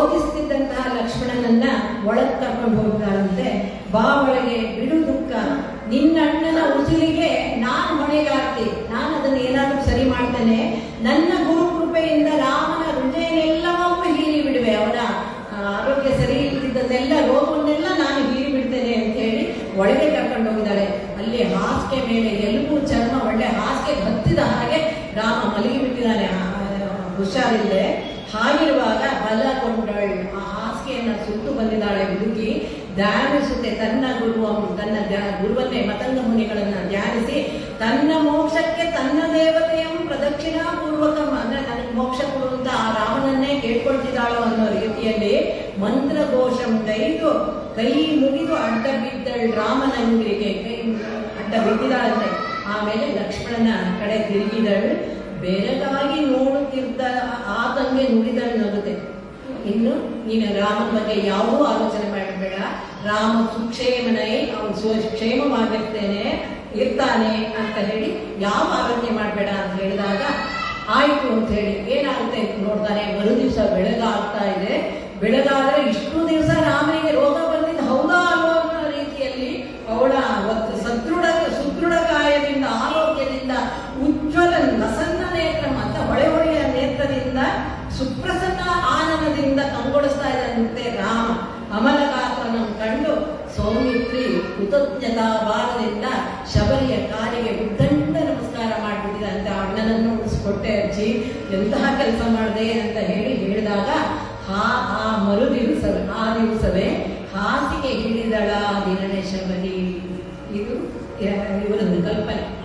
ರೋಧಿಸುತ್ತಿದ್ದಂತಹ ಲಕ್ಷ್ಮಣನನ್ನ ಒಳಗ್ ಕರ್ಕೊಂಡು ಹೋಗ್ತಾರಂತೆ ಬಾ ಒಳಗೆ ಬಿಡು ದುಃಖ ನಿನ್ನಣ್ಣನ ಉಸಿರಿಗೆ ನಾನು ಹೊಣೆಗಾರ್ತಿ ನಾನು ಅದನ್ನ ಏನಾದ್ರೂ ಸರಿ ಮಾಡ್ತೇನೆ ನನ್ನ ಗುರು ಕೃಪೆಯಿಂದ ರಾಮನ ಹೃದಯನೆಲ್ಲವನ್ನೂ ಹೀರಿ ಬಿಡುವೆ ಅವನ ಆ, ಆರೋಗ್ಯ ಸರಿ ಇಲ್ದಿದ್ದನ್ನೆಲ್ಲ ರೋಗವನ್ನೆಲ್ಲ ನಾನು ಹೀರಿ ಬಿಡ್ತೇನೆ ಅಂತ ಹೇಳಿ ಒಳಗೆ ಕರ್ಕೊಂಡು ಹೋಗಿದ್ದಾಳೆ ಅಲ್ಲಿ ಹಾಸಿಗೆ ಮೇಲೆ ಎಲುಬು ಚರ್ಮ ಒಳ್ಳೆ ಹಾಸಿಗೆ ಹತ್ತಿದ ಹಾಗೆ ರಾಮ ಮಲಗಿ ಬಿಟ್ಟಿದ್ದಾನೆ ಆ, ಹುಷಾರಿಲ್ಲದೆ ಹಾಗಿರುವಾಗ ಬಲ ಕೊಂಡಳು ಆ ಹಾಸಿಗೆಯನ್ನ ಸುತ್ತು ಬಂದಿದ್ದಾಳೆ ಹುಡುಗಿ ಧ್ಯಾನಿಸುತ್ತೆ ತನ್ನ ಗುರುವ ತನ್ನ ಧ್ಯ- ಗುರುವನ್ನೇ ಮತಂಗ ಮುನಿಗಳನ್ನ ಧ್ಯಾನಿಸಿ ತನ್ನ ಮೋಕ್ಷಕ್ಕೆ ತನ್ನ ದೇವತೆಯನ್ನು ಪ್ರದಕ್ಷಿಣಾ ಪೂರ್ವಕ ಅಂದ್ರೆ ನನಗೆ ಮೋಕ್ಷ ಕೊಡುವಂತ ಆ ರಾಮನನ್ನೇ ಕೇಳ್ಕೊಳ್ತಿದ್ದಾಳೋ ಅನ್ನೋ ರೀತಿಯಲ್ಲಿ ಮಂತ್ರಘೋಷಂ ಕೈದು ಕೈ ಮುಗಿದು ಅಡ್ಡ ಬಿದ್ದಳು ರಾಮನಂಗ್ರಿಗೆ ಕೈ ಅಡ್ಡ ಬಿದ್ದಿದ್ದಾಳಂತೆ ಆಮೇಲೆ ಲಕ್ಷ್ಮಣನ ಕಡೆ ತಿರುಗಿದಳು ಬೆರಗಾಗಿ ನೋಡುತ್ತಿದ್ದ ಆತಂಗೆ ನುಡಿದಳು ನಗುತ್ತೆ ಇನ್ನು ನೀನು ರಾಮನ ಬಗ್ಗೆ ಯಾವುದೂ ಆಲೋಚನೆ ಮಾಡಬೇಡ ರಾಮ ಸುಕ್ಷೇಮನೈ ಅವನು ಸು ಕ್ಷೇಮವಾಗಿರ್ತೇನೆ ಇರ್ತಾನೆ ಅಂತ ಹೇಳಿ ಯಾವ ಆಲೋಚನೆ ಮಾಡಬೇಡ ಅಂತ ಹೇಳಿದಾಗ ಆಯ್ತು ಅಂತ ಹೇಳಿ ಏನಾಗುತ್ತೆ ಅಂತ ನೋಡ್ತಾನೆ ಮರು ದಿವಸ ಬೆಳಗಾಗ್ತಾ ಇದೆ ಬೆಳಗಾದ್ರೆ ಇಷ್ಟು ದಿವಸ ರಾಮನಿಗೆ ರೋಗ ಬಂದಿದ್ದು ಹೌದಾ ಅಲ್ವೋ ಅನ್ನೋ ರೀತಿಯಲ್ಲಿ ಅವಳ ಅವತ್ತು ಸದೃಢ ಸುದೃಢ ಕಾಯದಿಂದ ಆರೋಗ್ಯದಿಂದ ಉಜ್ವಲ ಲಸನ್ನ ನೇತ್ರ ಅಂತ ಹೊಳೆ ಹೊಳೆಯ ನೇತ್ರದಿಂದ ಸುಪ್ರಸನ್ನ ಆನಂದದಿಂದ ಕಂಗೊಳಿಸ್ತಾ ಇದ್ದಂತೆ ರಾಮ ಅಮಲಗಾತ್ರನನ್ನು ಕಂಡು ಸೌಮಿತ್ರಿ ಕೃತಜ್ಞತಾ ಭಾರದಿಂದ ಶಬರಿಯ ಕಾಲಿಗೆ ಉದ್ದಂಡ ನಮಸ್ಕಾರ ಮಾಡಿಬಿಟ್ಟಿದಂತೆ ಅಣ್ಣನನ್ನು ಉಳಿಸ್ಕೊಟ್ಟೆ ಅಜ್ಜಿ ಎಂತಹ ಕೆಲಸ ಮಾಡಿದೆ ಅಂತ ಹೇಳಿ ಹೇಳಿದಾಗ ಆ ಆ ಮರು ದಿವಸವೇ ಆ ದಿವಸವೇ ಹಾಸಿಗೆ ಹಿಡಿದಳ ದಿನನೇ ಶಬರಿ ಇದು ಇವರೊಂದು ಕಲ್ಪನೆ